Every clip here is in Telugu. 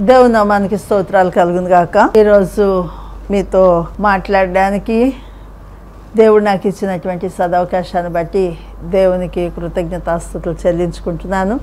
దేవుని నామానికి స్తోత్రాలు కలుగును గాక ఈరోజు మీతో మాట్లాడడానికి దేవుడు నాకు ఇచ్చినటువంటి సదవకాశాన్ని బట్టి దేవునికి కృతజ్ఞతాస్థుతులు చెల్లించుకుంటున్నాను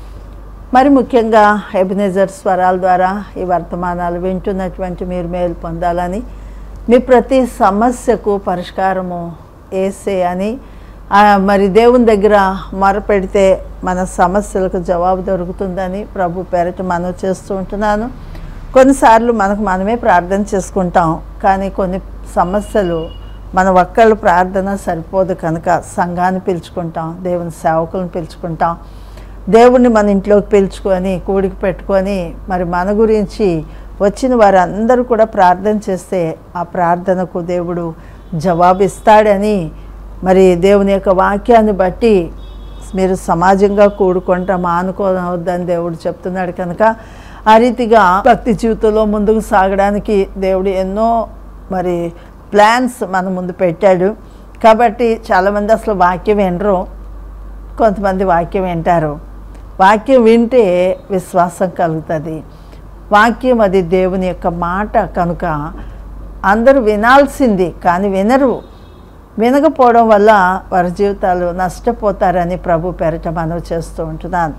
మరి ముఖ్యంగా ఎబినేజర్ స్వరాల ద్వారా ఈ వర్తమానాలు వింటున్నటువంటి మీరు మేలు పొందాలని మీ ప్రతి సమస్యకు పరిష్కారము వేసే అని ఆ, మరి దేవుని దగ్గర మొరపెడితే మన సమస్యలకు జవాబు దొరుకుతుందని ప్రభు పేరట మనం చేస్తూ ఉంటున్నాను కొన్నిసార్లు మనకు మనమే ప్రార్థన చేసుకుంటాం కానీ కొన్ని సమస్యలు మన ఒక్కళ్ళు ప్రార్థన సరిపోదు కనుక సంఘాన్ని పిలుచుకుంటాం దేవుని సేవకులను పిలుచుకుంటాం దేవుణ్ణి మన ఇంట్లోకి పిలుచుకొని కూడికి పెట్టుకొని మరి మన గురించి వచ్చిన వారందరూ కూడా ప్రార్థన చేస్తే ఆ ప్రార్థనకు దేవుడు జవాబిస్తాడని మరి దేవుని యొక్క వాక్యాన్ని బట్టి మీరు సమాజంగా కూడుకుంటా మానుకోవద్దని దేవుడు చెప్తున్నాడు కనుక ఆ రీతిగా భక్తి జీవితంలో ముందుకు సాగడానికి దేవుడు ఎన్నో మరి ప్లాన్స్ మన ముందు పెట్టాడు కాబట్టి చాలామంది అసలు వాక్యం వినరు కొంతమంది వాక్యం వింటారు వాక్యం వింటే విశ్వాసం కలుగుతుంది వాక్యం అది దేవుని యొక్క మాట కనుక అందరూ వినాల్సింది కానీ వినరు వినకపోవడం వల్ల వారి జీవితాలు నష్టపోతారని ప్రభు పేరట మనవి చేస్తూ ఉంటున్నాను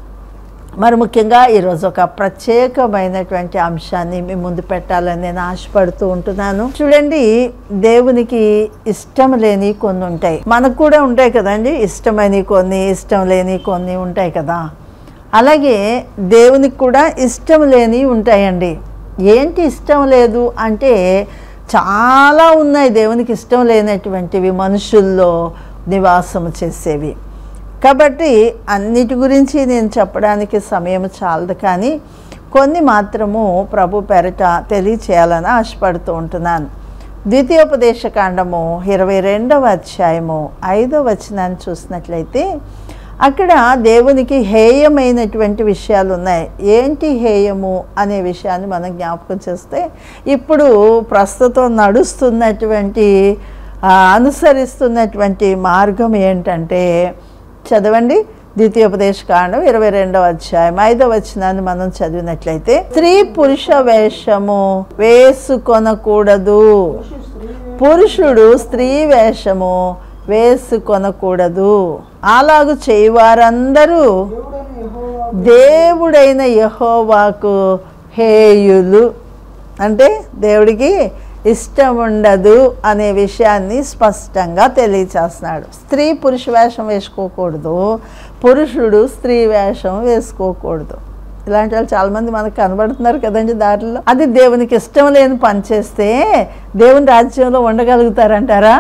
మరి ముఖ్యంగా ఈరోజు ఒక ప్రత్యేకమైనటువంటి అంశాన్ని మీ ముందు పెట్టాలని నేను ఆశపడుతూ ఉంటున్నాను చూడండి దేవునికి ఇష్టం లేని కొన్ని ఉంటాయి మనకు కూడా ఉంటాయి కదండి ఇష్టమైన కొన్ని ఇష్టం లేని కొన్ని ఉంటాయి కదా అలాగే దేవునికి కూడా ఇష్టం లేని ఉంటాయండి ఏంటి ఇష్టం లేదు అంటే చాలా ఉన్నాయి దేవునికి ఇష్టం లేనటువంటివి మనుషుల్లో నివాసం చేసేవి కాబట్టి అన్నిటి గురించి నేను చెప్పడానికి సమయం చాలదు కానీ కొన్ని మాత్రము ప్రభు పెరట తెలియచేయాలని ఆశపడుతూ ఉంటున్నాను ద్వితీయోపదేశ కాండము ఇరవై రెండవ అధ్యాయము ఐదవ వచనాన్ని చూసినట్లయితే అక్కడ దేవునికి హేయమైనటువంటి విషయాలు ఉన్నాయి ఏంటి హేయము అనే విషయాన్ని మనం జ్ఞాపకం చేస్తే ఇప్పుడు ప్రస్తుతం నడుస్తున్నటువంటి ఆ, అనుసరిస్తున్నటువంటి మార్గం ఏంటంటే చదవండి ద్వితీయోపదేశ కాండం ఇరవై రెండవ అధ్యాయం ఐదవ వచనాన్ని మనం చదివినట్లయితే స్త్రీ పురుష వేషము వేసుకొనకూడదు పురుషుడు స్త్రీ వేషము వేసుకొనకూడదు అలాగు చేయవారందరూ దేవుడైన యహోవాకు హేయులు అంటే దేవుడికి ఇష్టం ఉండదు అనే విషయాన్ని స్పష్టంగా తెలియచేస్తున్నాడు స్త్రీ పురుష వేషం వేసుకోకూడదు పురుషుడు స్త్రీ వేషం వేసుకోకూడదు ఇలాంటి వాళ్ళు చాలామంది మనకు కనబడుతున్నారు కదండి దారిలో అది దేవునికి ఇష్టం లేని పని చేస్తే దేవుని రాజ్యంలో ఉండగలుగుతారంటారా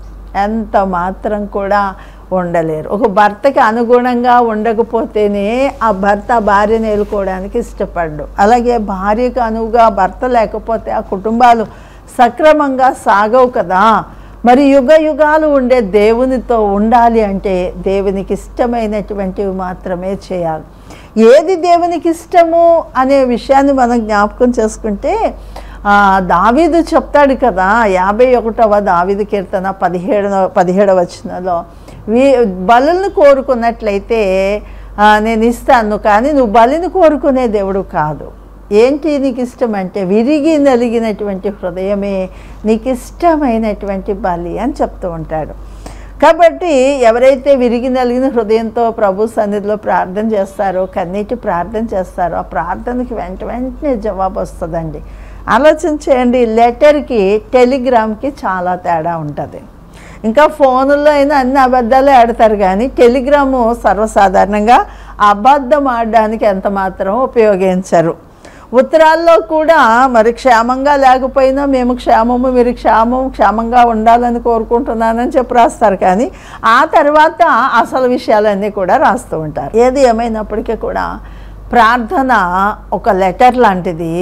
ఎంత మాత్రం కూడా ఉండలేరు ఒక భర్తకి అనుగుణంగా ఉండకపోతేనే ఆ భర్త భార్యను ఏలుకోవడానికి ఇష్టపడ్డు అలాగే భార్యకు అనువుగా భర్త లేకపోతే ఆ కుటుంబాలు సక్రమంగా సాగవు కదా మరి యుగ యుగాలు ఉండే దేవునితో ఉండాలి అంటే దేవునికి ఇష్టమైనటువంటివి మాత్రమే చేయాలి ఏది దేవునికి ఇష్టము అనే విషయాన్ని మనం జ్ఞాపకం చేసుకుంటే ఆ, దావీదు చెప్తాడు కదా యాభై ఒకటవ దావీదు కీర్తన పదిహేడవ పదిహేడవ వచనంలో వీ బలులను కోరుకున్నట్లయితే ఆ, నేను ఇస్తాను కానీ నువ్వు బలిని కోరుకునే దేవుడు కాదు ఏంటి నీకు ఇష్టం అంటే విరిగి నలిగినటువంటి హృదయమే నీకు ఇష్టమైనటువంటి బలి అని చెప్తూ ఉంటాడు కాబట్టి ఎవరైతే విరిగి నలిగిన హృదయంతో ప్రభు సన్నిధిలో ప్రార్థన చేస్తారో కన్నీటి ప్రార్థన చేస్తారో ఆ ప్రార్థనకి వెంట వెంటనే జవాబు వస్తుందండి ఆలోచన చేయండి లెటర్కి టెలిగ్రామ్కి చాలా తేడా ఉంటుంది ఇంకా ఫోనుల్లో అయినా అన్ని అబద్ధాలే ఆడతారు కానీ టెలిగ్రాము సర్వసాధారణంగా అబద్ధం ఆడడానికి ఎంత మాత్రం ఉపయోగించరు ఉత్తరాల్లో కూడా మరి క్షేమంగా లేకపోయినా మేము క్షేమము మీరు క్షేమం క్షేమంగా ఉండాలని కోరుకుంటున్నానని చెప్పి రాస్తారు కానీ ఆ తర్వాత అసలు విషయాలన్నీ కూడా రాస్తూ ఉంటారు ఏది ఏమైనప్పటికీ కూడా ప్రార్థన ఒక లెటర్ లాంటిది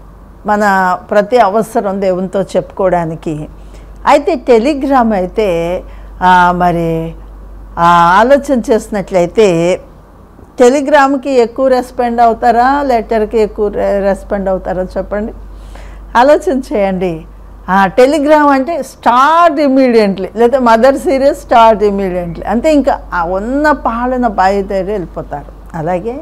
మన ప్రతి అవసరం దేవునితో చెప్పుకోవడానికి అయితే టెలిగ్రామ్ అయితే ఆ, మరి ఆ, ఆలోచన చేసినట్లయితే టెలిగ్రామ్కి ఎక్కువ రెస్పాండ్ అవుతారా లెటర్కి ఎక్కువ రె- రెస్పాండ్ అవుతారా చెప్పండి ఆలోచన చేయండి ఆ, టెలిగ్రామ్ అంటే స్టార్ట్ ఇమీడియట్లీ లేదా మదర్ సీరియస్ స్టార్ట్ ఇమీడియట్లీ అంటే ఇంకా ఆ ఉన్న పాలన బయలుదేరి వెళ్ళిపోతారు అలాగే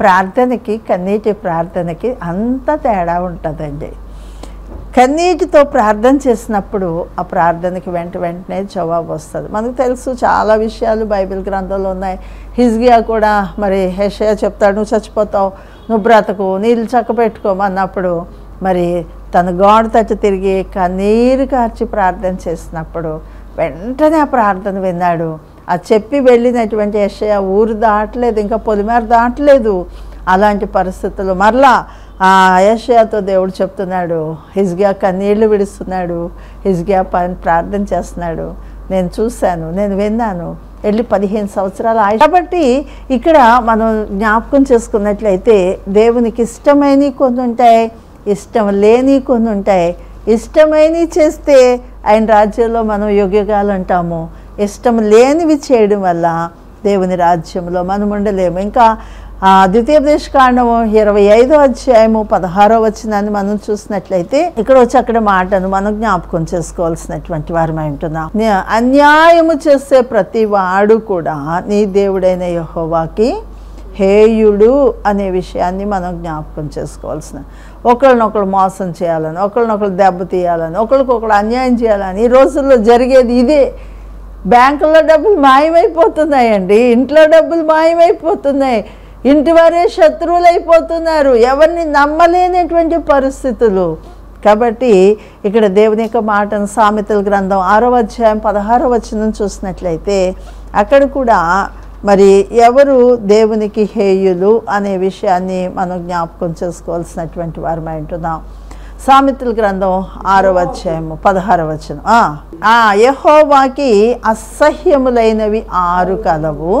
ప్రార్థనకి కన్నీటి ప్రార్థనకి అంత తేడా ఉంటుందండి కన్నీటితో ప్రార్థన చేసినప్పుడు ఆ ప్రార్థనకి వెంట వెంటనే జవాబు వస్తుంది మనకు తెలుసు చాలా విషయాలు బైబిల్ గ్రంథంలో ఉన్నాయి హిజ్గియా కూడా మరి హెషయా చెప్తాడు నువ్వు చచ్చిపోతావు నువ్వు బ్రతకు నీళ్ళు చక్క పెట్టుకోమన్నప్పుడు మరి తన గోడ తట్టు తిరిగి కన్నీరు కార్చి ప్రార్థన చేసినప్పుడు వెంటనే ఆ ప్రార్థన విన్నాడు ఆ చెప్పి వెళ్ళినటువంటి యెషయా ఊరు దాటలేదు ఇంకా పొలిమేర దాటలేదు అలాంటి పరిస్థితులు మరలా ఆ యషయాతో దేవుడు చెప్తున్నాడు హిజ్గియా కన్నీళ్లు విడుస్తున్నాడు హిజ్గియా పని ప్రార్థన చేస్తున్నాడు నేను చూశాను నేను విన్నాను వెళ్ళి పదిహేను సంవత్సరాలు ఆయ కాబట్టి ఇక్కడ మనం జ్ఞాపకం చేసుకున్నట్లయితే దేవునికి ఇష్టమైనవి కొన్ని ఉంటాయి ఇష్టం లేని కొన్ని ఉంటాయి ఇష్టమైనవి చేస్తే ఆయన రాజ్యంలో మనం యుగయుగాలు అంటాము ఇష్టం లేనివి చేయడం వల్ల దేవుని రాజ్యంలో మనం ఉండలేము ఇంకా ఆ ద్వితీయోపదేశ కాండము ఇరవై ఐదో అధ్యాయము పదహారో వచనాన్ని మనం చూసినట్లయితే ఇక్కడ వచ్చి అక్కడ మాటను మనం జ్ఞాపకం చేసుకోవాల్సినటువంటి వారమై ఉంటున్నాం నే- అన్యాయము చేసే ప్రతి వాడు కూడా నీ దేవుడైన యెహోవాకి హేయుడు అనే విషయాన్ని మనం జ్ఞాపకం చేసుకోవాల్సిన ఒకరినొకరు మోసం చేయాలని ఒకరినొకరు దెబ్బతీయాలని ఒకరికొకరు అన్యాయం చేయాలని ఈ రోజుల్లో జరిగేది ఇదే బ్యాంకుల్లో డబ్బులు మాయమైపోతున్నాయండి ఇంట్లో డబ్బులు మాయమైపోతున్నాయి ఇంటి వారే శత్రువులు అయిపోతున్నారు ఎవరిని నమ్మలేనటువంటి పరిస్థితులు కాబట్టి ఇక్కడ దేవుని యొక్క మాటను సామెతల గ్రంథం ఆరో అధ్యాయం పదహారో వచనం చూసినట్లయితే అక్కడ కూడా మరి ఎవరు దేవునికి హేయులు అనే విషయాన్ని మనం జ్ఞాపకం చేసుకోవాల్సినటువంటి వారమై ఉంటున్నాం సామెతల గ్రంథం ఆరో అధ్యాయము పదహారవ వచనం ఆ, ఆ యెహోవాకి అసహ్యములైనవి ఆరు కలవు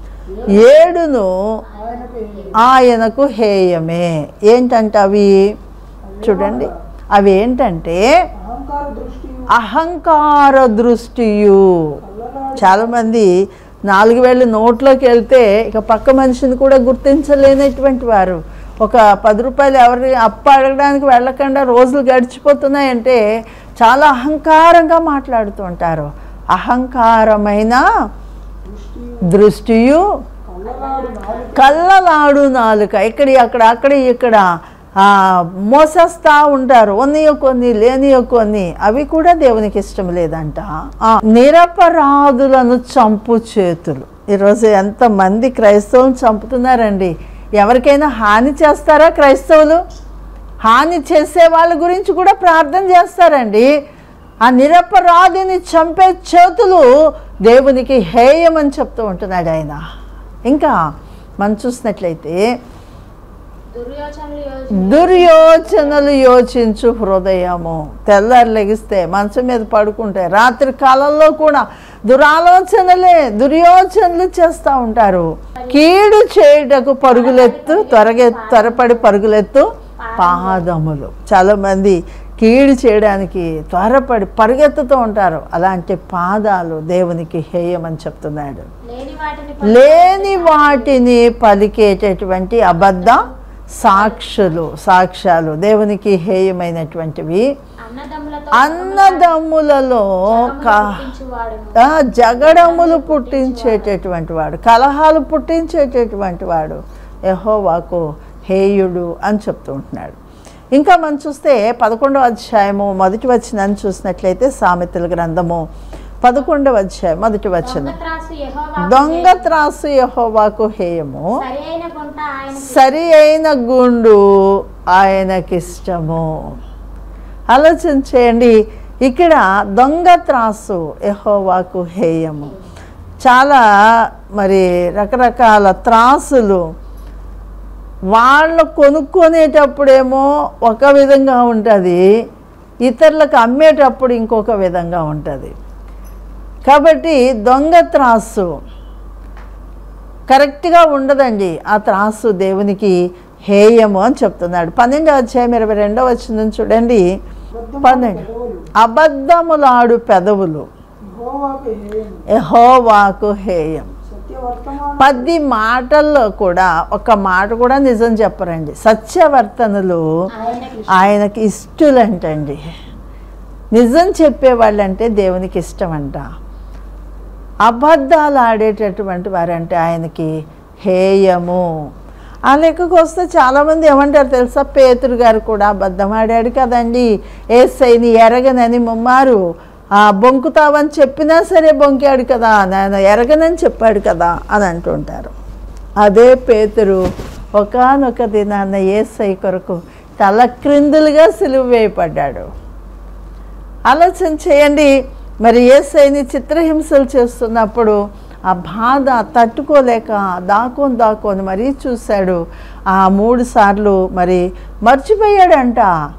ఏడును ఆయనకు హేయమే ఏంటంటే అవి చూడండి అవి ఏంటంటే అహంకార దృష్టి అహంకార దృష్టియు చాలామంది నాలుగు వేళ్ళు నోట్లోకి వెళ్తే ఇక పక్క మనిషిని కూడా గుర్తించలేనటువంటి వారు ఒక పది రూపాయలు ఎవరి అప్పు అడగడానికి వెళ్ళకుండా రోజులు గడిచిపోతున్నాయంటే చాలా అహంకారంగా మాట్లాడుతూ ఉంటారు అహంకారమైన దృష్టియు కళ్ళలాడు నాలుగు కళ్ళలాడు నాలుక ఇక్కడ అక్కడ అక్కడ ఇక్కడ ఆ, మోసేస్తా ఉంటారు ఉన్నయో కొన్ని లేనియో కొన్ని అవి కూడా దేవునికి ఇష్టం లేదంట ఆ, నిరపరాధులను చంపు చేతులు ఈరోజు ఎంతమంది క్రైస్తవులను చంపుతున్నారండి ఎవరికైనా హాని చేస్తారా క్రైస్తవులు హాని చేసే వాళ్ళ గురించి కూడా ప్రార్థన చేస్తారండి ఆ నిరపరాధిని చంపే చేతులు దేవునికి హేయం అని చెప్తూ ఉంటున్నాడు ఆయన ఇంకా మనం చూసినట్లయితే దుర్యోచనలు యోచి దుర్యోచనలు యోచించు హృదయము తెల్లారి లెగిస్తే మంచం మీద పడుకుంటే రాత్రి కాలంలో కూడా దురాలోచనలే దుర్యోచనలు చేస్తూ ఉంటారు కీడు చేయుటకు పరుగులెత్తు త్వరగె త్వరపడి పరుగులెత్తు పాదములు చాలామంది కీడు చేయడానికి త్వరపడి పరిగెత్తుతూ ఉంటారు అలాంటి పాదాలు దేవునికి హేయమని చెప్తున్నాడు లేని వాటిని లేని వాటిని పలికేటటువంటి అబద్ధ సాక్షులు సాక్ష్యాలు దేవునికి హేయమైనటువంటివి అన్నదమ్ములతో అన్నదమ్ములలో క- పుట్టించువాడును ఆ, జగడములు పుట్టించేటటువంటి వాడు కలహాలు పుట్టించేటటువంటి వాడు యెహోవాకు హేయుడు అని చెప్తూ ఉంటున్నాడు ఇంకా మనం చూస్తే పదకొండవ అధ్యాయము మొదటి వచనాన్ని చూసినట్లయితే సామెతల గ్రంథము పదకొండవ అధ్యాయం మొదటి వచనం దొంగత్రాసు యెహోవాకు దొంగ త్రాసు యెహోవాకు హేయము సరి అయిన గుంట ఆయన సరి అయిన గుండు ఆయనకిష్టము ఆలోచన చేయండి ఇక్కడ దొంగ త్రాసు యెహోవాకు హేయము చాలా మరి రకరకాల త్రాసులు వాళ్ళు కొనుక్కునేటప్పుడేమో ఒక విధంగా ఉంటుంది ఇతరులకు అమ్మేటప్పుడు ఇంకొక విధంగా ఉంటుంది కాబట్టి దొంగ త్రాసు కరెక్ట్గా ఉండదండి ఆ త్రాసు దేవునికి హేయము అని చెప్తున్నాడు పన్నెండో అధ్యాయం ఇరవై రెండో వచ్చిందని చూడండి పన్నెండు అబద్ధములాడు పెదవులు యెహోవాకు హేయము ఎహోవాకు హేయం సత్యవర్తమాన పది మాటల్లో కూడా ఒక మాట కూడా నిజం చెప్పరండి సత్యవర్తనలు ఆయనకి ఆయనకి ఇష్టలంటండి నిజం చెప్పేవాళ్ళంటే దేవునికి ఇష్టం అంట అబద్ధాలు ఆడేటటువంటి వారంటే ఆయనకి హేయము ఆ లెక్కకు వస్తే చాలామంది ఏమంటారు తెలుసా పేతురు గారు కూడా అబద్ధమాడాడు కదండి ఏసైని ఎరగనని ముమ్మారు ఆ బొంకుతావని చెప్పినా సరే బొంకాడు కదా నేను ఎరగనని చెప్పాడు కదా అని అంటుంటారు అదే పేతురు ఒకానొక దినాన్న ఏసై కొరకు తల క్రిందులుగా సిలువ వేయపడ్డాడు ఆలోచన చేయండి మరి ఏసైని చిత్రహింసలు చేస్తున్నప్పుడు ఆ బాధ తట్టుకోలేక దాకోని దాకోని మరీ చూశాడు ఆ మూడు సార్లు మరి మర్చిపోయాడంట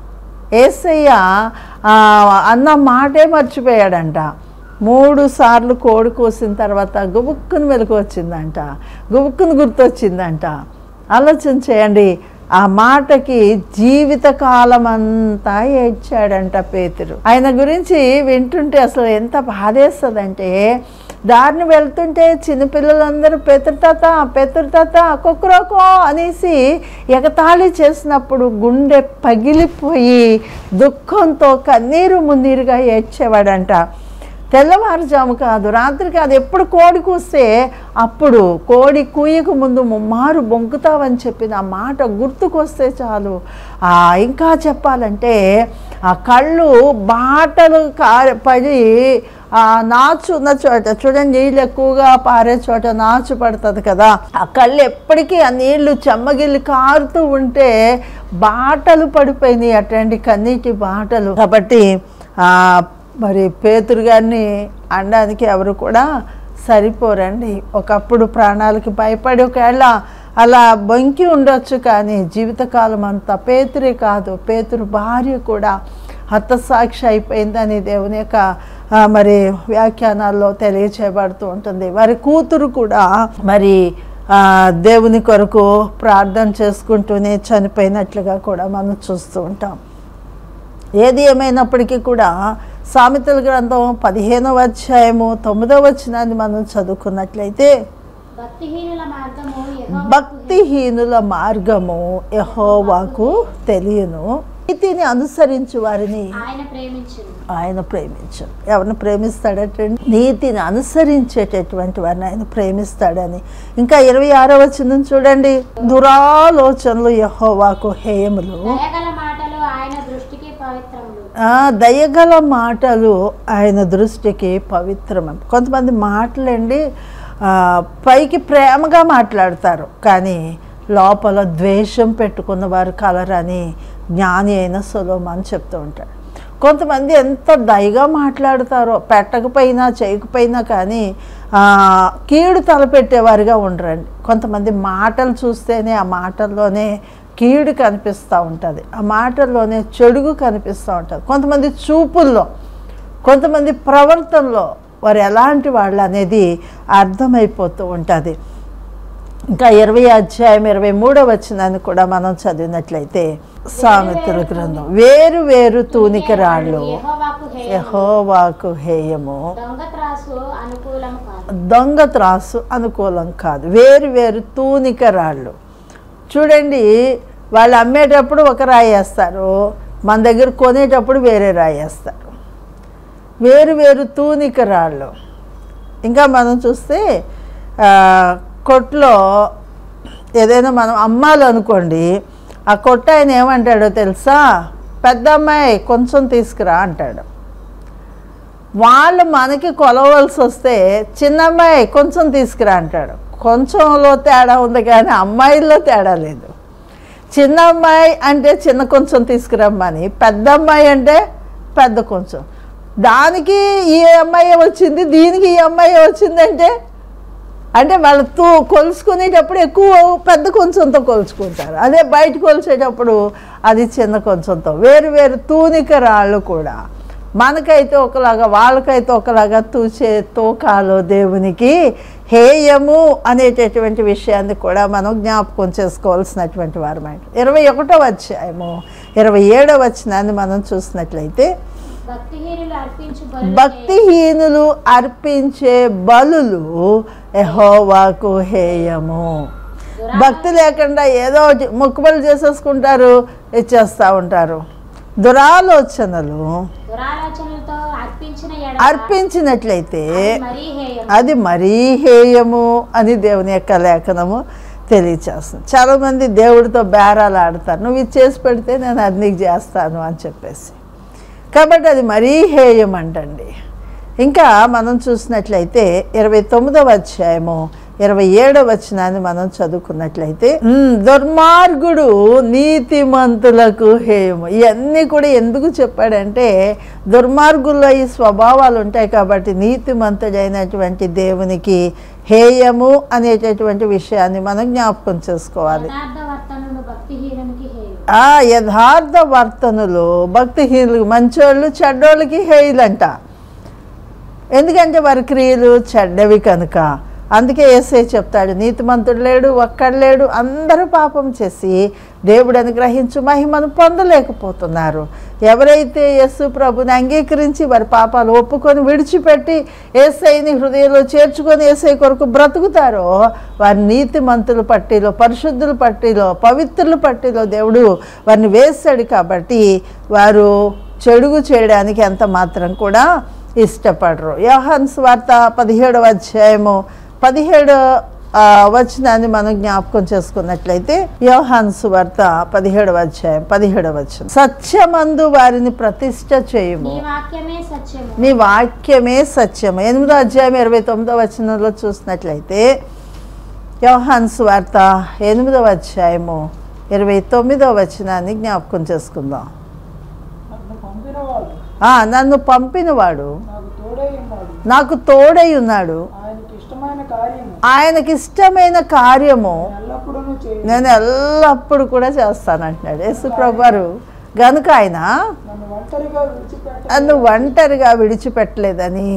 ఏసయ్య ఆ, అన్న మాటే మర్చిపోయాడంట మూడు సార్లు కోడి కోసిన తర్వాత గుబుక్కుని వెలుగు వచ్చిందంట గుబుక్కుని గుర్తొచ్చిందంట ఆలోచన చేయండి ఆ మాటకి జీవిత కాలం అంతా ఏడ్చాడంట పేతురు ఆయన గురించి వింటుంటే అసలు ఎంత బాధేస్తుందంటే దారిని వెళ్తుంటే చిన్నపిల్లలందరూ పెతురుతాత పెతురుతాత కుక్కురోకో అనేసి ఎగతాళి చేసినప్పుడు గుండె పగిలిపోయి దుఃఖంతో కన్నీరు మున్నీరుగా ఏడ్చేవాడంట తెల్లవారుజాము కాదు రాత్రి కాదు ఎప్పుడు కోడి కూస్తే అప్పుడు కోడి కూయకు ముందు ముమ్మారు బొంకుతావని చెప్పిన ఆ మాట గుర్తుకొస్తే చాలు ఆ, ఇంకా చెప్పాలంటే ఆ కళ్ళు బాటలు కార పడి ఆ నాచు ఉన్న చోట చూడండి నీళ్ళు ఎక్కువగా పారే చోట నాచు పడుతుంది కదా ఆ కళ్ళు ఎప్పటికీ ఆ నీళ్లు చెమ్మగిల్లి కారుతూ ఉంటే బాటలు పడిపోయినాయి అటువంటి కన్నీటి బాటలు కాబట్టి ఆ మరి పేతురు గారిని అనడానికి ఎవరు కూడా సరిపోరండి ఒకప్పుడు ప్రాణాలకి భయపడి ఒకవేళ అలా బొంకి ఉండొచ్చు కానీ జీవితకాలం అంతా పేతురే కాదు పేతురు భార్య కూడా హతసాక్షి అయిపోయిందని దేవుని యొక్క ఆ, మరి వ్యాఖ్యానాల్లో తెలియచేయబడుతూ ఉంటుంది వారి కూతురు కూడా మరి ఆ, దేవుని కొరకు ప్రార్థన చేసుకుంటూనే చనిపోయినట్లుగా కూడా మనం చూస్తూ ఉంటాం ఏది ఏమైనప్పటికీ కూడా సామెతల గ్రంథం పదిహేనవ అధ్యాయము తొమ్మిదవ వచనాన్ని మనం చదువుకున్నట్లయితే భక్తిహీనుల మార్గము యెహోవాకు భక్తిహీనుల మార్గము యహోవాకు తెలియను నీతిని అనుసరించు వారిని ఆయన ప్రేమించును ఆయన ప్రేమించు ఎవరిని ప్రేమిస్తాడటండి నీతిని అనుసరించేటటువంటి వారిని ఆయన ప్రేమిస్తాడని ఇంకా ఇరవై ఆరో వచనం చూడండి దురాలోచనలు యహోవాకు హేయములు దయగల మాటలు ఆయన దృష్టికి పవిత్రములు ఆ, దయగల మాటలు ఆయన దృష్టికి పవిత్రమం కొంతమంది మాటలండి ఆ, పైకి ప్రేమగా మాట్లాడతారు కానీ లోపల ద్వేషం పెట్టుకున్న వారు కలరని జ్ఞాని అయిన సులోమాన్ చెప్తూ ఉంటాడు కొంతమంది ఎంత దయగా మాట్లాడతారో పెట్టకపోయినా చేయకపోయినా కానీ ఆ, కీడు తలపెట్టేవారుగా ఉండరండి కొంతమంది మాటలు చూస్తేనే ఆ మాటల్లోనే కీడు కనిపిస్తూ ఉంటుంది ఆ మాటల్లోనే చెడుగు కనిపిస్తూ ఉంటుంది కొంతమంది చూపుల్లో కొంతమంది ప్రవర్తనలో వారు ఎలాంటి వాళ్ళు అనేది అర్థమైపోతూ ఉంటుంది ఇంకా ఇరవై అధ్యాయం ఇరవై మూడో వచ్చినాన్ని కూడా మనం చదివినట్లయితే సామెతల గ్రంథం వేరు వేరు తూనిక రాళ్ళు యెహోవాకు హేయము యహోవాకు హేయము దొంగ త్రాసు అనుకూలం కాదు దొంగ త్రాసు అనుకూలం కాదు వేరు వేరు తూనిక రాళ్ళు చూడండి వాళ్ళు అమ్మేటప్పుడు ఒక రాయి వేస్తారు మన దగ్గర కొనేటప్పుడు వేరే రాయి వేస్తారు వేరు వేరు తూనిక రాళ్ళు ఇంకా మనం చూస్తే ఆ, కొట్లో ఏదైనా మనం అమ్మాలనుకోండి ఆ కొట్ట ఆయన ఏమంటాడో తెలుసా పెద్ద అమ్మాయి కొంచెం తీసుకురా అంటాడు వాళ్ళు మనకి కొలవలసి వస్తే చిన్న అమ్మాయి కొంచెం తీసుకురా అంటాడు కొంచెంలో తేడా ఉంది కానీ అమ్మాయిల్లో తేడా లేదు చిన్న అమ్మాయి అంటే చిన్న కొంచెం తీసుకురమ్మని పెద్ద అమ్మాయి అంటే పెద్ద కొంచెం దానికి ఈ అమ్మాయి వచ్చింది దీనికి ఈ అమ్మాయి వచ్చిందంటే అంటే వాళ్ళు తూ కొలుసుకునేటప్పుడు ఎక్కువ పెద్ద కొంచెంతో కొలుచుకుంటారు అదే బయట కొలిసేటప్పుడు అది చిన్న కొంచెంతో వేరు వేరు తూనిక రాళ్ళు కూడా మనకైతే ఒకలాగా వాళ్ళకైతే ఒకలాగా తూచే తూకాలు దేవునికి హేయము అనేటటువంటి విషయాన్ని కూడా మనం జ్ఞాపకం చేసుకోవాల్సినటువంటి వారమాట ఇరవై ఒకటో అధ్యాయము ఇరవై ఏడో వచనాన్ని మనం చూసినట్లయితే భక్తిహీనులు అర్పించు బలులు భక్తిహీనులు అర్పించే బలులు ఎహోవాకు హేయము భక్తి లేకుండా ఏదో ఒకటి మొక్కుబడులు చేసేసుకుంటారు ఇచ్చేస్తూ ఉంటారు దురాలోచనలు దురాలోచనలతో అర్పించిన ఎడల అర్పించినట్లయితే అది మరీ హేయం అది మరీ హేయము అని దేవుని యొక్క లేఖనము తెలియచేస్తుంది చాలామంది దేవుడితో బేరాలు ఆడతారు నువ్వు ఇది చేసి పెడితే నేను అది నీకు చేస్తాను అని చెప్పేసి కాబట్టి అది మరీ హేయం అంటండి ఇంకా మనం చూసినట్లయితే ఇరవై తొమ్మిదవ అధ్యాయము ఇరవై ఏడవ వచనాన్ని మనం చదువుకున్నట్లయితే "ఉమ్, దుర్మార్గుడు నీతిమంతులకు హేయము ఇవన్నీ కూడా ఎందుకు చెప్పాడంటే దుర్మార్గుల్లో ఈ స్వభావాలు ఉంటాయి కాబట్టి నీతిమంతుడైనటువంటి దేవునికి హేయము అనేటటువంటి విషయాన్ని మనం జ్ఞాపకం చేసుకోవాలి యథార్థ వర్తనుడు భక్తిహీనునికి హేయు ఆ యథార్థ వర్తనులు భక్తిహీనులు మంచోళ్ళు చెడ్డోళ్ళకి హేయులంట ఎందుకంటే వారి క్రియలు చెడ్డవి కనుక అందుకే ఏసే చెప్తాడు నీతిమంతుడు లేడు ఒక్కడు లేడు అందరూ పాపం చేసి దేవుడు అనుగ్రహించు మహిమను పొందలేకపోతున్నారు ఎవరైతే యేసు ప్రభుని అంగీకరించి వారి పాపాలు ఒప్పుకొని విడిచిపెట్టి ఏసైని హృదయంలో చేర్చుకొని ఏసై కొరకు బ్రతుకుతారో వారి నీతిమంతుల పట్టిలో పరిశుద్ధుల పట్టిలో పవిత్రుల పట్టిలో దేవుడు వారిని వేశాడు కాబట్టి వారు చెడుగు చేయడానికి ఎంత మాత్రం కూడా ఇష్టపడరు యోహాన్ స్వార్త పదిహేడవ అధ్యాయము పదిహేడు ఆ, వచనాన్ని మనం జ్ఞాపకం చేసుకున్నట్లయితే యోహాన్ సువార్త పదిహేడవ అధ్యాయం పదిహేడవ వచనం సత్యమందు వారిని ప్రతిష్ట చేయము నీ వాక్యమే సత్యము నీ వాక్యమే సత్యము ఎనిమిదో అధ్యాయం ఇరవై తొమ్మిదో వచనంలో చూసినట్లయితే యోహాన్ సువార్త ఎనిమిదవ అధ్యాయము ఇరవై తొమ్మిదో వచనాన్ని జ్ఞాపకం చేసుకుందాం నన్ను పంపినవాడు ఆ, నన్ను పంపినవాడు నాకు తోడై ఉన్నాడు నాకు తోడై ఉన్నాడు ఆయనకి ఇష్టమైన కార్యము ఆయనకి ఇష్టమైన కార్యము ఎల్లప్పుడూ చేయ నేను ఎల్లప్పుడూ కూడా చేస్తానంటున్నాడు యేసు ప్రభువారు గనుక ఆయన నన్ను ఒంటరిగా విడిచిపెట్ట నన్ను ఒంటరిగా విడిచిపెట్టలేదని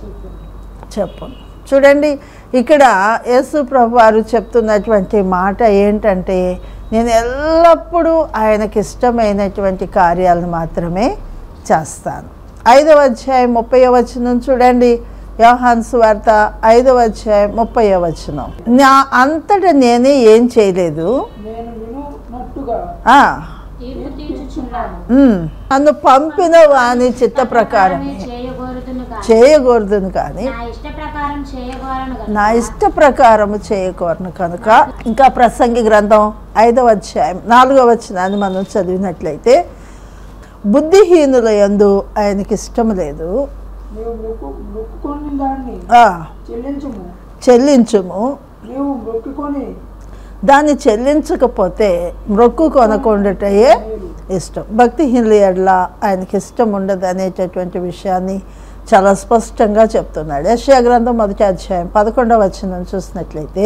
చెప్పు చూడండి ఇక్కడ యేసు ప్రభు వారు చెప్తున్నటువంటి మాట ఏంటంటే నేను ఎల్లప్పుడూ ఆయనకి ఇష్టమైనటువంటి కార్యాలను మాత్రమే చేస్తాను ఐదవ అధ్యాయం ముప్పై వచనం చూడండి యోహాన్ సువార్త ఐదవ అధ్యాయం ముప్పై వచనం నా అంతట నేనే ఏం చేయలేదు నేను వినున్నట్టుగా ఆ, తీర్పు తీర్చుచున్నాను ఉమ్, నన్ను పంపిన వాని చిత్త ప్రకారమే చేయగోరుదును గాని చేయకూడదును కానీ నా ఇష్ట ప్రకారం చేయగోరను గనుక నా ఇష్ట ప్రకారము చేయకూడను కనుక ఇంకా ప్రసంగి గ్రంథం ఐదవ అధ్యాయం నాలుగవ వచనాన్ని మనం చదివినట్లయితే బుద్ధిహీనుల యందు ఆయనకి ఇష్టం లేదు నీవు మొక్కు మొక్కుకొని దాన్ని ఆ, చెల్లించుము చెల్లించుము నీవు మొక్కుకొని దాన్ని చెల్లించకపోతే మ్రొక్కు కొనకుండాటయే ఇష్టం భక్తిహీనుల ఎడల ఆయనకి ఇష్టం ఉండదు అనేటటువంటి విషయాన్ని చాలా స్పష్టంగా చెప్తున్నాడు యశ్యా గ్రంథం మొదటి అధ్యాయం పదకొండవ వచనం చూసినట్లయితే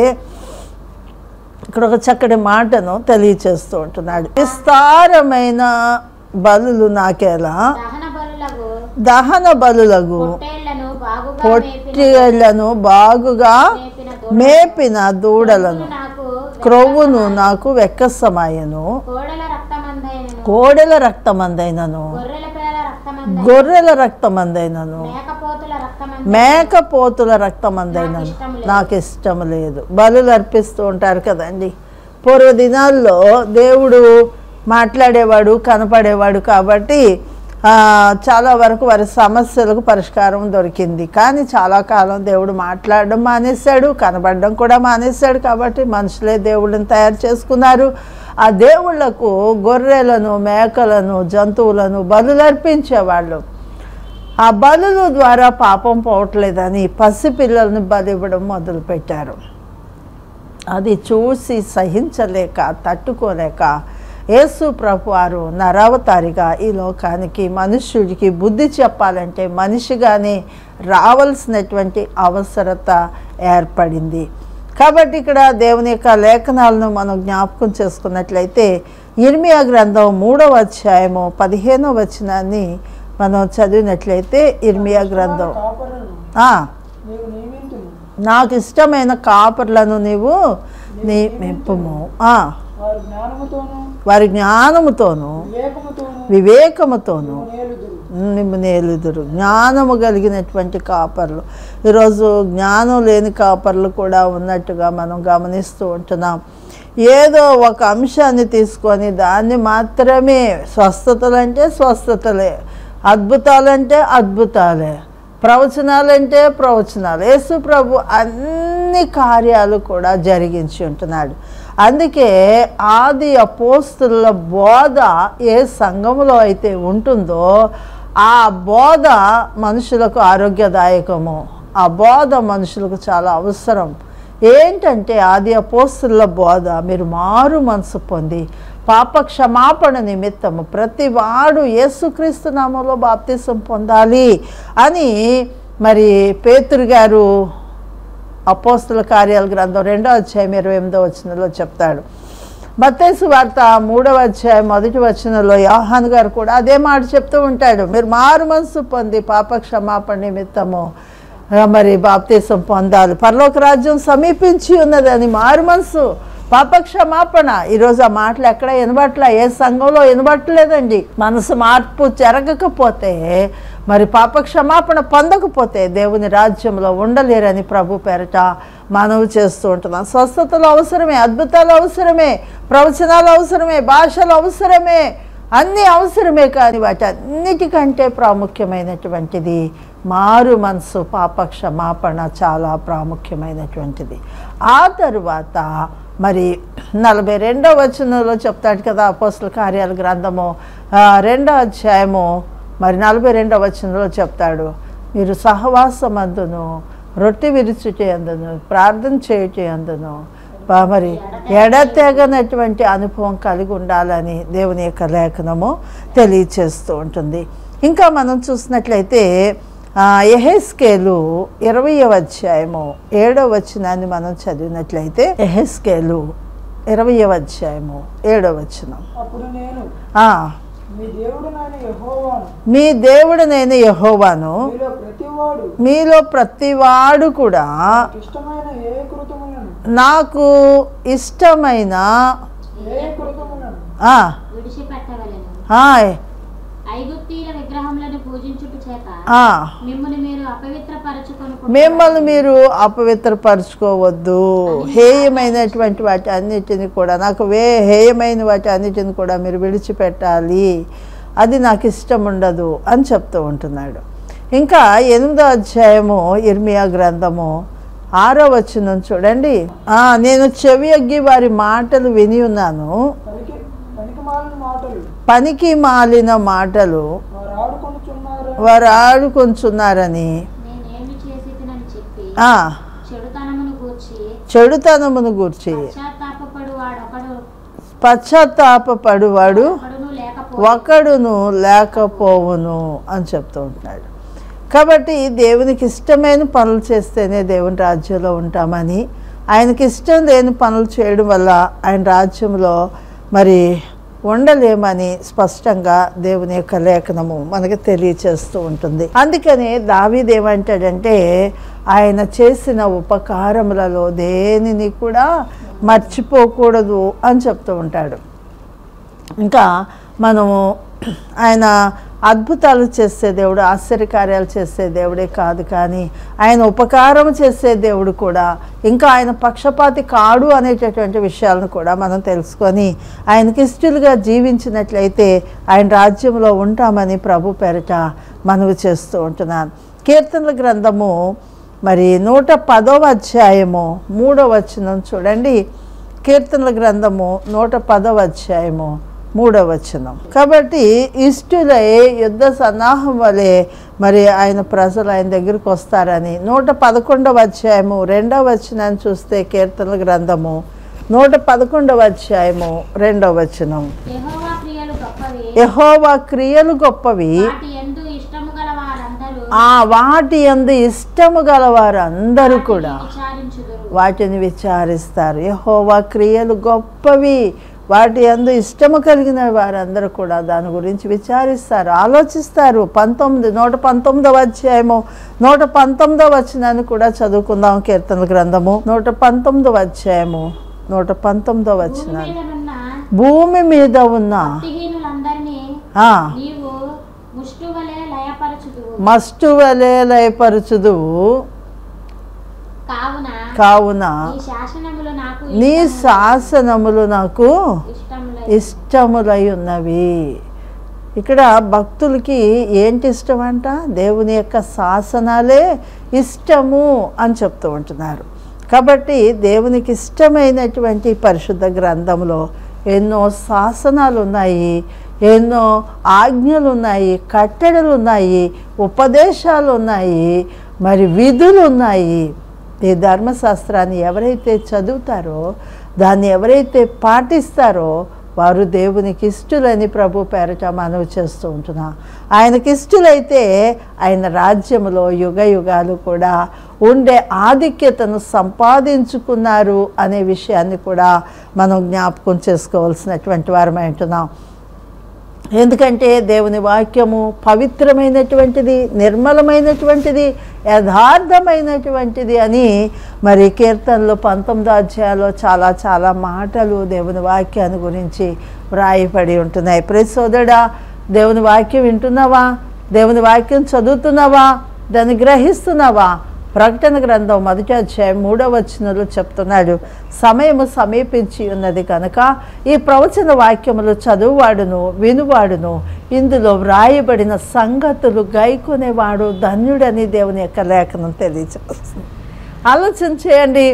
ఇక్కడ ఒక చక్కటి మాటను తెలియచేస్తూ ఉంటున్నాడు విస్తారమైన బలులు నాకేలా దహన బలులకు దహన బలులగు పొట్టేళ్లను బాగుగా మేపిన పొట్టేళ్లను బాగుగా మేపిన మేపిన దూడలను నాకు క్రొవ్వును నాకు వెక్కసమాయను కోడల రక్తమందైనను కోడెల రక్తమందైనను గొర్రెల పిల్లల రక్తమందైన గొర్రెల రక్తమందైనను మేకపోతుల రక్తమంద మేకపోతుల రక్తమందైనను నాకు ఇష్టం లేదు బలులు అర్పిస్తూ ఉంటారు కదండి పూర్వ దినాల్లో దేవుడు మాట్లాడేవాడు కనపడేవాడు కాబట్టి ఆ, చాలా వరకు వారి సమస్యలకు పరిష్కారం దొరికింది కానీ చాలా కాలం దేవుడు మాట్లాడడం మానేశాడు కనబడడం కూడా మానేశాడు కాబట్టి మనుషులే దేవుళ్ళని తయారు చేసుకున్నారు ఆ దేవుళ్లకు గొర్రెలను మేకలను జంతువులను బలులు అర్పించేవాళ్ళు ఆ బలుల ద్వారా పాపం పోవట్లేదని పసిపిల్లల్ని బలి ఇవ్వడం మొదలుపెట్టారు అది చూసి సహించలేక తట్టుకోలేక యేసు ప్రభు వారు నరావతారిగా ఈ లోకానికి మనుష్యుడికి బుద్ధి చెప్పాలంటే మనిషిగానే రావాల్సినటువంటి అవసరత ఏర్పడింది కాబట్టి ఇక్కడ దేవుని యొక్క లేఖనాలను మనం జ్ఞాపకం చేసుకున్నట్లయితే ఇర్మియా గ్రంథం మూడవ అధ్యాయము పదిహేనవ వచనాన్ని మనం చదివినట్లయితే ఇర్మియా గ్రంథం కాపరులను ఆ, నీవు నియమింతును నాకు ఇష్టమైన కాపర్లను నీవు నియమింపుము ఆ, వారు జ్ఞానముతోను వారి జ్ఞానముతోను వివేకముతోను వివేకముతోను నేలుదురు నిమ్ము నేలుదురు జ్ఞానము కలిగినటువంటి కాపర్లు ఈరోజు జ్ఞానం లేని కాపర్లు కూడా ఉన్నట్టుగా మనం గమనిస్తూ ఉంటున్నాం ఏదో ఒక అంశాన్ని తీసుకొని దాన్ని మాత్రమే స్వస్థతలంటే స్వస్థతలే అద్భుతాలంటే అద్భుతాలే ప్రవచనాలంటే ప్రవచనాలు యేసు ప్రభు అన్ని అన్ని కార్యాలు కూడా జరిగించి ఉంటున్నాడు అందుకే ఆది అపోస్తుల బోధ ఏ సంఘములో అయితే ఉంటుందో ఆ బోధ మనుషులకు ఆరోగ్యదాయకము ఆ బోధ మనుషులకు చాలా అవసరం ఏంటంటే ఆది అపోస్తుల బోధ మీరు మారు మనసు పొంది పాప క్షమాపణ నిమిత్తము ప్రతి వాడు యేసుక్రీస్తు నామంలో బాప్తిసం పొందాలి అని మరి పేతురు గారు అపోస్తుల కార్యాల గ్రంథం రెండో అధ్యాయం ఇరవై ఎనిమిదో వచనంలో చెప్తాడు మత్తేసు వార్త మూడవ అధ్యాయం మొదటి వచనంలో యోహాన్ గారు కూడా అదే మాట చెప్తూ ఉంటాడు మీరు మారు మనసు పొంది పాప క్షమాపణ నిమిత్తము ఆ, మరి బాప్తీసం పొందాలి పరలోక రాజ్యం సమీపించి ఉన్నదని మారు మనసు పాప క్షమాపణ ఈరోజు ఆ మాటలు ఎక్కడ వినబట్ల ఏ సంఘంలో వినబట్టలేదండి మనసు మార్పు జరగకపోతే మరి పాప క్షమాపణ పొందకపోతే దేవుని రాజ్యంలో ఉండలేరని ప్రభు పేరట మనవి చేస్తూ ఉంటున్నాం స్వస్థతలు అవసరమే అద్భుతాలు అవసరమే ప్రవచనాలు అవసరమే భాషలు అవసరమే అన్నీ అవసరమే కానీ వాటి అన్నిటికంటే ప్రాముఖ్యమైనటువంటిది మారు మనసు పాప క్షమాపణ చాలా ప్రాముఖ్యమైనటువంటిది ఆ తరువాత మరి నలభై రెండో వచనంలో చెప్తాడు కదా అపోస్తుల కార్యాల గ్రంథము ఆ, రెండో అధ్యాయము మరి నలభై రెండో వచనంలో చెప్తాడు మీరు సహవాసమందును రొట్టె విరుచుటే అందును ప్రార్థన చేయుటే అందును ప- మరి ఎడతెగనటువంటి అనుభవం కలిగి ఉండాలని దేవుని యొక్క లేఖనము తెలియచేస్తూ ఉంటుంది ఇంకా మనం చూసినట్లయితే ఆ, ఎహెస్కేలు ఇరవయవ అధ్యాయము ఏడవ వచనాన్ని మనం చదివినట్లయితే ఎహెస్కేలు ఇరవయవ అధ్యాయము ఏడవ వచనం అప్పుడు నేను ఆ, మీ దేవుడు నాయన యెహోవాను మీ దేవుడు నేను యహోవాను మీలో ప్రతివాడు మీలో ప్రతివాడు కూడా నాకు ఇష్టమైన ఏ కృతములను నాకు ఇష్టమైన ఏ కృతములను ఆ, విడిచిపెట్టవలెను ఆ, ఐగుప్తీయుల విగ్రహములను పూజించుట చేత ఆ. మిమ్మల్ని మీరు అపవిత్రపరచుకొని మిమ్మల్ని మీరు అపవిత్రపరచుకోవద్దు హేయమైనటువంటి వాటి అన్నిటిని కూడా నాకు వే హేయమైన వాటి అన్నిటిని కూడా మీరు విడిచిపెట్టాలి అది నాకు ఇష్టం ఉండదు అని చెప్తూ ఉంటున్నాడు ఇంకా ఎనిమిదో అధ్యాయము ఇర్మియా గ్రంథము ఆరో వచనం చూడండి ఆ, నేను చెవి అగ్గి వారి మాటలు విని ఉన్నాను పనికి పనికి మాలిన మాటలు పనికి మాలిన మాటలు వారు ఆడుకొనుచున్నారు వారు ఆడుకొంచున్నారని నేనేమి చేసి తినని చెప్పి ఆ, చెడుతనమును గూర్చి చెడుతనమును గూర్చి పశ్చాత్తాపడు వాడొకడు పశ్చాత్తాపడువాడు ఒకడును లేకపో ఒకడును లేకపోవును అని చెప్తూ ఉంటున్నాడు కాబట్టి దేవునికి ఇష్టమైన పనులు చేస్తేనే దేవుని రాజ్యంలో ఉంటామని ఆయనకి ఇష్టం లేని పనులు చేయడం వల్ల ఆయన రాజ్యంలో మరి ఉండలేమని స్పష్టంగా దేవుని యొక్క లేఖనము మనకు తెలియచేస్తూ ఉంటుంది అందుకనే దావీదు ఏమంటాడంటే ఆయన చేసిన ఉపకారములలో దేనిని కూడా మర్చిపోకూడదు అని చెప్తూ ఉంటాడు ఇంకా మనము ఆయన అద్భుతాలు చేసే దేవుడు ఆశ్చర్యకార్యాలు చేసే దేవుడే కాదు కానీ ఆయన ఉపకారం చేసే దేవుడు కూడా ఇంకా ఆయన పక్షపాతి కాడు అనేటటువంటి విషయాలను కూడా మనం తెలుసుకొని ఆయనకి ఇష్టలుగా జీవించినట్లయితే ఆయన రాజ్యంలో ఉంటామని ప్రభు పేరిట మనవి చేస్తూ ఉంటున్నాను కీర్తనల గ్రంథము మరి నూట పదవ అధ్యాయము మూడవ వచనం చూడండి కీర్తనల గ్రంథము నూట పదవ అధ్యాయము మూడవ వచనం కాబట్టి ఇష్టులై యుద్ధ సన్నాహం వలె మరి ఆయన ప్రజలు ఆయన దగ్గరికి వస్తారని నూట పదకొండవ అధ్యాయము రెండవ వచనాన్ని చూస్తే కీర్తనల గ్రంథము నూట పదకొండవ అధ్యాయము రెండవ వచనం యెహోవా క్రియలు గొప్పవి యహోవా క్రియలు గొప్పవి వాటి ఎందు ఇష్టము గల వారందరూ ఆ వాటి యందు ఇష్టము గల వారందరూ కూడా విచారించుదురు వాటిని విచారిస్తారు యహోవా క్రియలు గొప్పవి వాటి అందు ఇష్టము కలిగిన వారందరూ కూడా దాని గురించి విచారిస్తారు ఆలోచిస్తారు పంతొమ్మిది నూట పంతొమ్మిదవ అధ్యాయము నూట పంతొమ్మిదవ వచనాన్ని కూడా చదువుకుందాం కీర్తనల గ్రంథము నూట పంతొమ్మిదవ అధ్యాయము నూట పంతొమ్మిదవ భూమి వచనాన్ని మీదనున్న భూమి మీద ఉన్న భక్తిహీనులందరినీ ఆ, నీవు ముష్టు వలె లయపరచుదువు మస్టు వలె లయపరచుదువు కావున కావున నీ శాసనములు నాకు నీ శాసనములు నాకు ఇష్టములై ఇష్టములై ఉన్నవి ఇక్కడ భక్తులకి ఏంటి ఇష్టం అంట దేవుని యొక్క శాసనాలే ఇష్టము అని చెప్తూ ఉంటున్నారు కాబట్టి దేవునికి ఇష్టమైనటువంటి పరిశుద్ధ గ్రంథంలో ఎన్నో శాసనాలు ఉన్నాయి ఎన్నో ఆజ్ఞలు ఉన్నాయి కట్టడలు ఉన్నాయి ఉపదేశాలు ఉన్నాయి మరి విధులు ఉన్నాయి ఈ ధర్మశాస్త్రాన్ని ఎవరైతే చదువుతారో దాన్ని ఎవరైతే పాటిస్తారో వారు దేవునికి ఇష్టలని ప్రభు పేరట మనవి చేస్తూ ఉంటున్నా ఆయనకి ఇష్టలైతే ఆయన రాజ్యములో యుగ యుగాలు కూడా ఉండే ఆధిక్యతను సంపాదించుకున్నారు అనే విషయాన్ని కూడా మనం జ్ఞాపకం చేసుకోవాల్సినటువంటి వారమై ఉంటున్నాం ఎందుకంటే దేవుని వాక్యము పవిత్రమైనటువంటిది నిర్మలమైనటువంటిది యథార్థమైనటువంటిది అని మరి కీర్తనలో పంతొమ్మిదో అధ్యాయంలో చాలా చాలా మాటలు దేవుని వాక్యాన్ని గురించి వ్రాయబడి ఉంటున్నాయి ప్రతి సోదరుడా దేవుని వాక్యం వింటున్నావా దేవుని వాక్యం చదువుతున్నావా దాన్ని గ్రహిస్తున్నావా ప్రకటన గ్రంథం మొదటి అధ్యాయం మూడవ వచనంలో చెప్తున్నాడు సమయము సమీపించి ఉన్నది కనుక ఈ ప్రవచన వాక్యములు చదువువాడును వినువాడును ఇందులో వ్రాయబడిన సంగతులు గైకొనేవాడు ధన్యుడని దేవుని యొక్క లేఖనం తెలియజేస్తుంది ఆలోచన చేయండి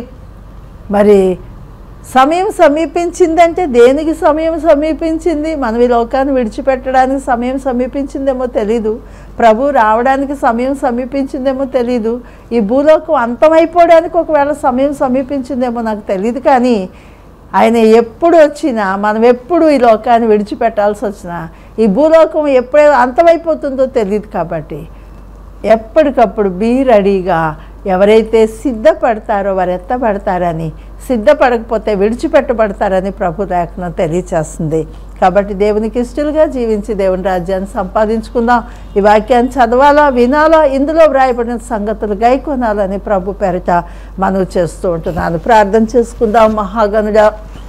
మరి సమయం సమీపించిందంటే దేనికి సమయం సమీపించింది మనం ఈ లోకాన్ని విడిచిపెట్టడానికి సమయం సమీపించిందేమో తెలీదు ప్రభు రావడానికి సమయం సమీపించిందేమో తెలీదు ఈ భూలోకం అంతమైపోవడానికి ఒకవేళ సమయం సమీపించిందేమో నాకు తెలియదు కానీ ఆయన ఎప్పుడు వచ్చినా మనం ఎప్పుడు ఈ లోకాన్ని విడిచిపెట్టాల్సి వచ్చినా ఈ భూలోకం ఎప్పుడే అంతమైపోతుందో తెలియదు కాబట్టి ఎప్పటికప్పుడు బీ రెడీగా ఎవరైతే సిద్ధపడతారో వారు ఎత్తపడతారని సిద్ధపడకపోతే విడిచిపెట్టబడతారని ప్రభు లేఖనం తెలియచేస్తుంది కాబట్టి దేవునికి ఇష్టలుగా జీవించి దేవుని రాజ్యాన్ని సంపాదించుకుందాం ఈ వాక్యాన్ని చదవాలా వినాలా ఇందులో వ్రాయబడిన సంగతులు గైకొనాలని ప్రభు పెరట మనవి చేస్తూ ఉంటున్నాను ప్రార్థన చేసుకుందాం మహాగనుడ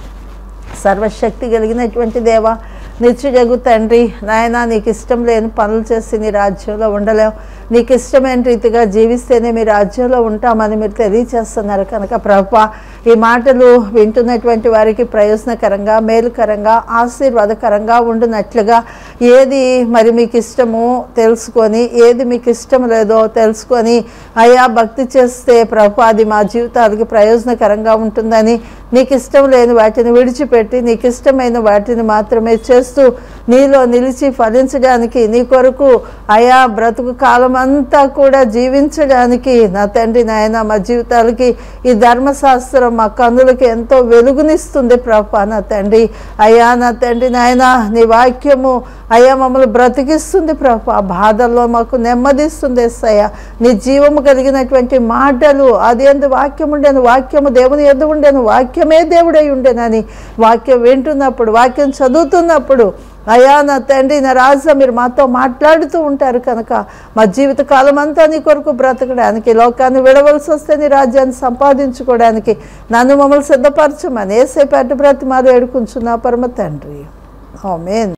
సర్వశక్తి కలిగినటువంటి దేవ నిత్యజగు తండ్రి నాయన నీకు ఇష్టం లేని పనులు చేసి నీ రాజ్యంలో ఉండలేం నీకు ఇష్టమైన రీతిగా జీవిస్తేనే మీ రాజ్యంలో ఉంటామని మీరు తెలియచేస్తున్నారు కనుక ప్రభా ఈ మాటలు వింటున్నటువంటి వారికి ప్రయోజనకరంగా మేలుకరంగా ఆశీర్వాదకరంగా ఉండునట్లుగా ఏది మరి మీకు ఇష్టమో తెలుసుకొని ఏది మీకు ఇష్టం లేదో తెలుసుకొని అయా భక్తి చేస్తే ప్రభు అది మా జీవితాలకి ప్రయోజనకరంగా ఉంటుందని నీకు ఇష్టం లేని వాటిని విడిచిపెట్టి నీకు ఇష్టమైన వాటిని మాత్రమే చేస్తూ నీలో నిలిచి ఫలించడానికి నీ కొరకు అయా బ్రతుకు కాలం అంతా కూడా జీవించడానికి నా తండ్రి నాయన మా జీవితాలకి ఈ ధర్మశాస్త్రం మా కన్నులకి ఎంతో వెలుగునిస్తుంది ప్రభా నా తండ్రి అయ్యా నా తండ్రి నాయన నీ వాక్యము అయ్యా మమ్మల్ని బ్రతికిస్తుంది ప్రభా బాధల్లో మాకు నెమ్మదిస్తుంది ఎస్సయ్య నీ జీవము కలిగినటువంటి మాటలు అది ఎందు వాక్యం ఉండేను వాక్యము దేవుని ఎద్దు ఉండేను వాక్యమే దేవుడై ఉండేనని వాక్యం వింటున్నప్పుడు వాక్యం చదువుతున్నప్పుడు అయా నా తండ్రి నా రాజా మీరు మాతో మాట్లాడుతూ ఉంటారు కనుక మా జీవిత కాలం అంతా నీ కొరకు బ్రతకడానికి లోకాన్ని విడవలసి వస్తే నీ రాజ్యాన్ని సంపాదించుకోవడానికి నన్ను మమ్మల్ని సిద్ధపరచమని ఏసేపేట బ్రతిమాలు ఏడుకుంటున్నా పరమ తండ్రి ఆమేన్